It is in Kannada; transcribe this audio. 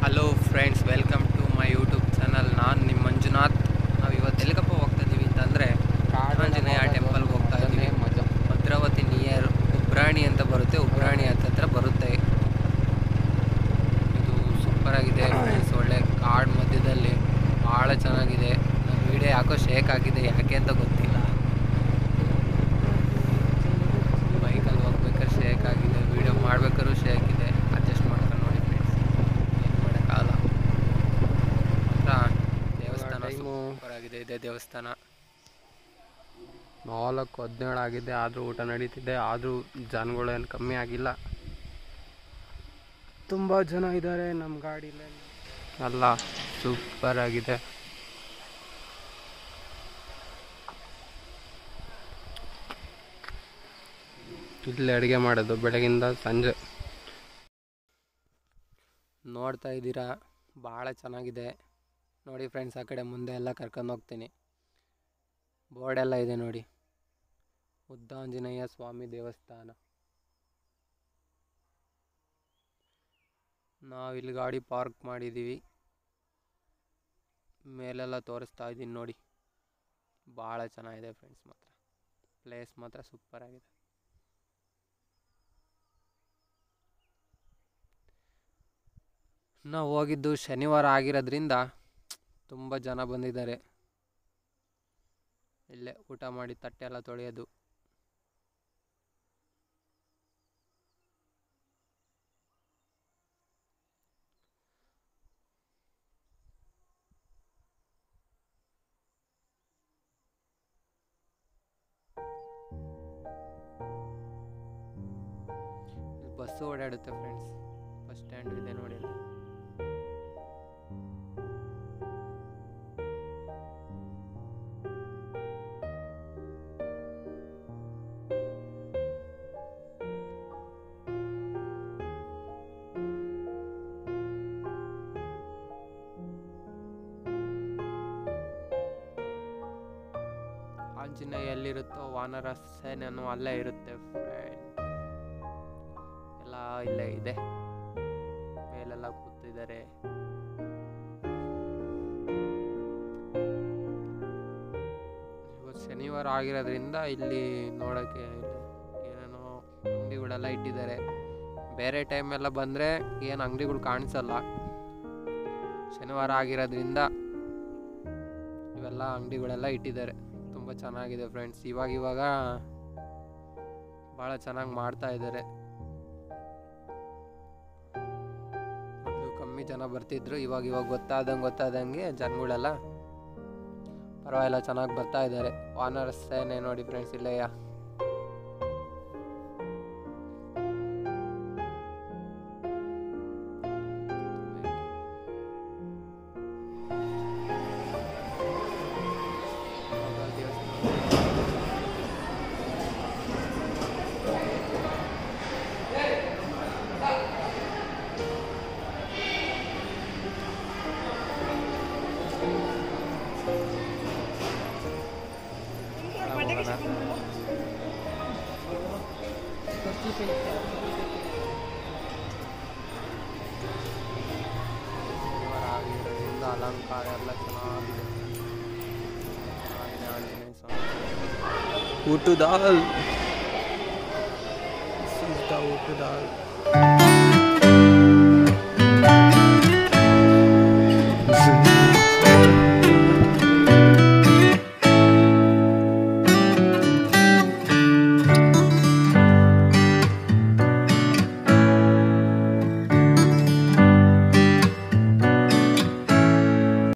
hello friends welcome to my YouTube channel ನಾನು ನಿಮ್ಮ ಮಂಜುನಾಥ್ ನಾವು ಇವತ್ತು ಎಲ್ಲಿಗಪ್ಪ ಹೋಗ್ತಾ ಇದ್ದೀವಿ ಅಂತಂದರೆ ಆಂಜನೇಯ ಟೆಂಪಲ್ಗೆ ಹೋಗ್ತಾ ಇದ್ದೀವಿ ಭದ್ರಾವತಿ ನಿಯರ್ ಉಬ್ರಾಣಿ ಅಂತ ಬರುತ್ತೆ ಉಬ್ರಾಣಿ ಹತ್ತತ್ರ ಬರುತ್ತೆ ಇದು ಸೂಪರ್ ಆಗಿದೆ ಫ್ರೆಂಡ್ಸ್ ಒಳ್ಳೆ ಕಾಡ್ ಮಧ್ಯದಲ್ಲಿ ಭಾಳ ಚೆನ್ನಾಗಿದೆ ನನ್ನ ವಿಡಿಯೋ ಯಾಕೋ ಶೇಕ್ ಆಗಿದೆ ಯಾಕೆ ಅಂತ ಗೊತ್ತಿಲ್ಲ ಬೈಕಲ್ಲಿ ಹೋಗ್ಬೇಕಾದ್ರೆ ಶೇಕ್ ಆಗಿದೆ ವಿಡಿಯೋ ಮಾಡ್ಬೇಕಾದ್ರೂ ಶೇಕ್ ಇದೆ ಅಡ್ಜಸ್ಟ್ ಮಾಡ್ಕೊಂಡು ನೋಡಿ ಫ್ರೆಂಡ್ಸ್ ಏನು ಮಾಡೋಕ್ಕಾಗಲ್ಲ ಮಾತ್ರ ದೇವಸ್ಥಾನ ಸೂಪರ್ ಆಗಿದೆ ಇದೆ ದೇವಸ್ಥಾನ ನಾಲ್ಕು ಹದಿನೇಳು ಆಗಿದೆ ಆದರೂ ಊಟ ನಡೀತಿದೆ ಆದರೂ ಜನಗಳೇನು ಕಮ್ಮಿ ಆಗಿಲ್ಲ ತುಂಬ ಜನ ಇದ್ದಾರೆ ನಮ್ಮ ಗಾಡಿಲೇ ಅಲ್ಲ ಸೂಪರ್ ಆಗಿದೆ ಇಲ್ಲಿ ಅಡುಗೆ ಮಾಡೋದು ಬೆಳಗಿಂದ ಸಂಜೆ ನೋಡ್ತಾ ಇದ್ದೀರಾ ಭಾಳ ಚೆನ್ನಾಗಿದೆ ನೋಡಿ ಫ್ರೆಂಡ್ಸ್ ಆ ಕಡೆ ಮುಂದೆ ಎಲ್ಲ ಕರ್ಕೊಂಡು ಹೋಗ್ತೀನಿ ಬೋರ್ಡೆಲ್ಲ ಇದೆ ನೋಡಿ ಉದ್ದಾಂಜನೇಯ ಸ್ವಾಮಿ ದೇವಸ್ಥಾನ ನಾವಿಲ್ಲಿ ಗಾಡಿ ಪಾರ್ಕ್ ಮಾಡಿದ್ದೀವಿ ಮೇಲೆಲ್ಲ ತೋರಿಸ್ತಾ ಇದ್ದೀನಿ ನೋಡಿ ಭಾಳ ಚೆನ್ನಾಗಿದೆ ಫ್ರೆಂಡ್ಸ್ ಮಾತ್ರ ಪ್ಲೇಸ್ ಮಾತ್ರ ಸೂಪರ್ ಆಗಿದೆ ನಾವು ಹೋಗಿದ್ದು ಶನಿವಾರ ಆಗಿರೋದ್ರಿಂದ ತುಂಬ ಜನ ಬಂದಿದ್ದಾರೆ ಇಲ್ಲೇ ಊಟ ಮಾಡಿ ತಟ್ಟೆ ಎಲ್ಲ ತೊಳೆಯೋದು ಇಲ್ಲಿ ಬಸ್ಸು ಓಡಾಡುತ್ತೆ ಫ್ರೆಂಡ್ಸ್ ಬಸ್ ಸ್ಟ್ಯಾಂಡ್ ಇದೆ ನೋಡಿ ಅಲ್ಲಿ ಆಂಜನೇಯ ಎಲ್ಲಿರುತ್ತೋ ವಾನರ ಸೇನೆನೂ ಅಲ್ಲೇ ಇರುತ್ತೆ ಫ್ರೆಂಡ್ ಎಲ್ಲ ಇಲ್ಲೇ ಇದೆ ಮೇಲೆಲ್ಲ ಕೂತಿದ್ದಾರೆ ಇವತ್ತು ಶನಿವಾರ ಆಗಿರೋದ್ರಿಂದ ಇಲ್ಲಿ ನೋಡೋಕ್ಕೆ ಏನೇನೋ ಅಂಗಡಿಗಳೆಲ್ಲ ಇಟ್ಟಿದ್ದಾರೆ ಬೇರೆ ಟೈಮೆಲ್ಲ ಬಂದರೆ ಏನು ಅಂಗಡಿಗಳು ಕಾಣಿಸಲ್ಲ ಶನಿವಾರ ಆಗಿರೋದ್ರಿಂದ ಇವೆಲ್ಲ ಅಂಗಡಿಗಳೆಲ್ಲ ಇಟ್ಟಿದ್ದಾರೆ ತುಂಬ ಚೆನ್ನಾಗಿದೆ ಫ್ರೆಂಡ್ಸ್ ಇವಾಗ ಇವಾಗ ಭಾಳ ಚೆನ್ನಾಗಿ ಮಾಡ್ತಾ ಇದ್ದಾರೆ ಮೊದಲು ಕಮ್ಮಿ ಜನ ಬರ್ತಿದ್ರು ಇವಾಗ ಇವಾಗ ಗೊತ್ತಾದಂಗೆ ಗೊತ್ತಾದಂಗೆ ಜನಗಳೆಲ್ಲ ಪರವಾಗಿಲ್ಲ ಚೆನ್ನಾಗಿ ಬರ್ತಾ ಇದ್ದಾರೆ ವಾನರ ಸೇನೆ ನೋಡಿ ಫ್ರೆಂಡ್ಸ್ ಇಲ್ಲೆಯ ಶನಿವಾರ ಆಗಿರೋದ್ರಿಂದ ಅಲಂಕಾರ ಎಲ್ಲ ಚೆನ್ನಾಗಿದೆ ಚೆನ್ನಾಗಿದೆ ಆಂಜನೇಯ ಸ್ವಾಮಿ ಊಟದ ಊಟದ